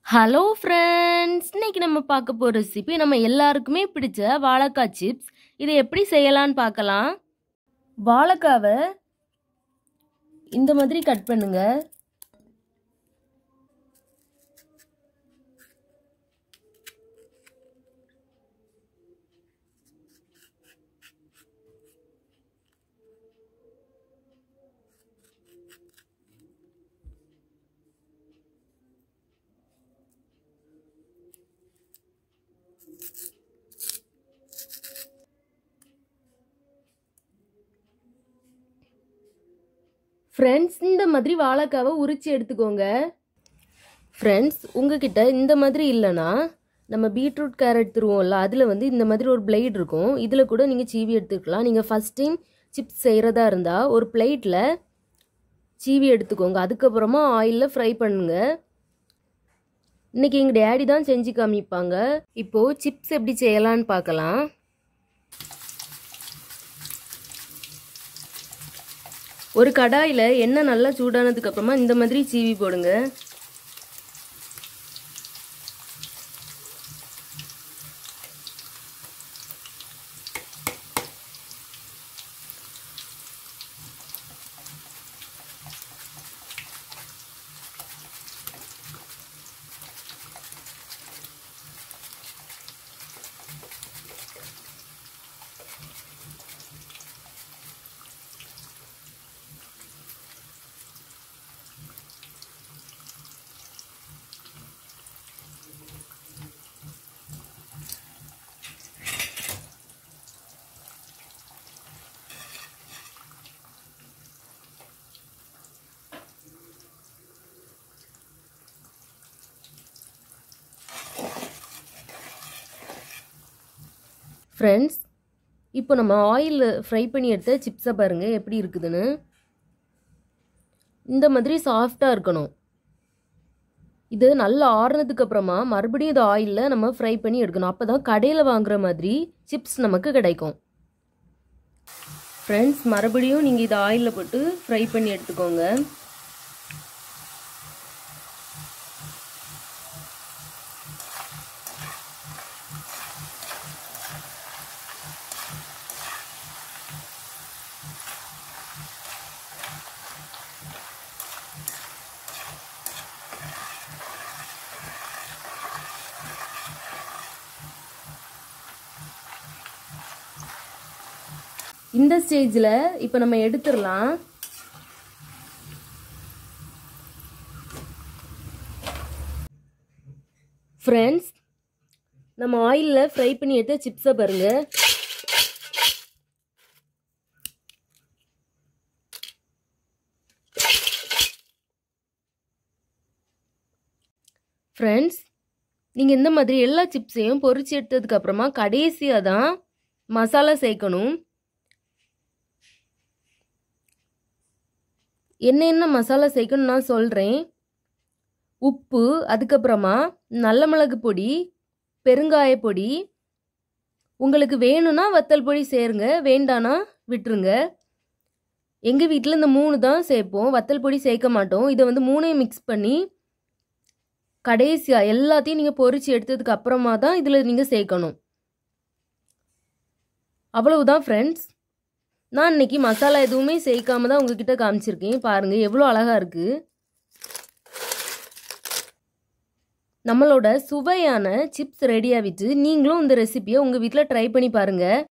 hello friends இன்னைக்கு நம்ம பார்க்க போகிற ரெசிபி நம்ம எல்லாருக்குமே பிடிச்ச வாழைக்காய் சிப்ஸ் இதை எப்படி செய்யலான்னு பார்க்கலாம் வாழைக்காவை இந்த மாதிரி கட் பண்ணுங்க ஃப்ரெண்ட்ஸ் இந்த மாதிரி வாழைக்காவை உரிச்சு எடுத்துக்கோங்க ஃப்ரெண்ட்ஸ் உங்ககிட்ட இந்த மாதிரி இல்லைன்னா நம்ம பீட்ரூட் கேரட் திருவோம்ல அதில் வந்து இந்த மாதிரி ஒரு பிளேட் இருக்கும் இதில் கூட நீங்கள் சீவி எடுத்துக்கலாம் நீங்கள் ஃபஸ்ட் டைம் சிப்ஸ் செய்கிறதா இருந்தால் ஒரு பிளேட்டில் சீவி எடுத்துக்கோங்க அதுக்கப்புறமா ஆயிலில் ஃப்ரை பண்ணுங்க இன்னைக்கு எங்கள் டேடி தான் செஞ்சு காமிப்பாங்க இப்போது சிப்ஸ் எப்படி செய்யலான்னு பார்க்கலாம் ஒரு கடாயில் எண்ணெய் நல்லா சூடானதுக்கு அப்புறமா இந்த மாதிரி சீவி போடுங்க ஃப்ரெண்ட்ஸ் இப்போ நம்ம ஆயில் ஃப்ரை பண்ணி எடுத்த சிப்ஸை பாருங்கள் எப்படி இருக்குதுன்னு இந்த மாதிரி சாஃப்டாக இருக்கணும் இது நல்லா ஆறுனதுக்கு அப்புறமா மறுபடியும் இது ஆயிலில் நம்ம ஃப்ரை பண்ணி எடுக்கணும் அப்போ தான் கடையில் வாங்குற மாதிரி சிப்ஸ் நமக்கு கிடைக்கும் ஃப்ரெண்ட்ஸ் மறுபடியும் நீங்கள் இதை ஆயிலில் போட்டு ஃப்ரை பண்ணி எடுத்துக்கோங்க இந்த ஸ்டேஜில் இப்போ நம்ம எடுத்துடலாம் ஃப்ரெண்ட்ஸ் நம்ம ஆயிலில் ஃப்ரை பண்ணி எடுத்த சிப்ஸை பாருங்கள் ஃப்ரெண்ட்ஸ் நீங்கள் இந்த மாதிரி எல்லா சிப்ஸையும் பொரிச்சு எடுத்ததுக்கு அப்புறமா கடைசியாக தான் மசாலா சேர்க்கணும் என்ன என்ன மசாலா சேர்க்கணும் நான் சொல்கிறேன் உப்பு அதுக்கப்புறமா நல்ல மிளகு பொடி பெருங்காய பொடி உங்களுக்கு வேணும்னா வத்தல் பொடி சேருங்க வேண்டானா விட்டுருங்க எங்கள் வீட்டில் இந்த மூணு தான் சேர்ப்போம் வத்தல் பொடி சேர்க்க மாட்டோம் இதை வந்து மூணையும் மிக்ஸ் பண்ணி கடைசியாக எல்லாத்தையும் நீங்கள் பொரிச்சு எடுத்ததுக்கு அப்புறமா தான் இதில் நீங்கள் சேர்க்கணும் அவ்வளவுதான் ஃப்ரெண்ட்ஸ் நான் இன்னைக்கு மசாலா எதுவுமே சேர்க்காம தான் உங்ககிட்ட காமிச்சிருக்கேன் பாருங்க எவ்வளோ அழகா இருக்கு நம்மளோட சுவையான சிப்ஸ் ரெடி ஆகிட்டு நீங்களும் இந்த ரெசிபியை உங்கள் வீட்டில் ட்ரை பண்ணி பாருங்கள்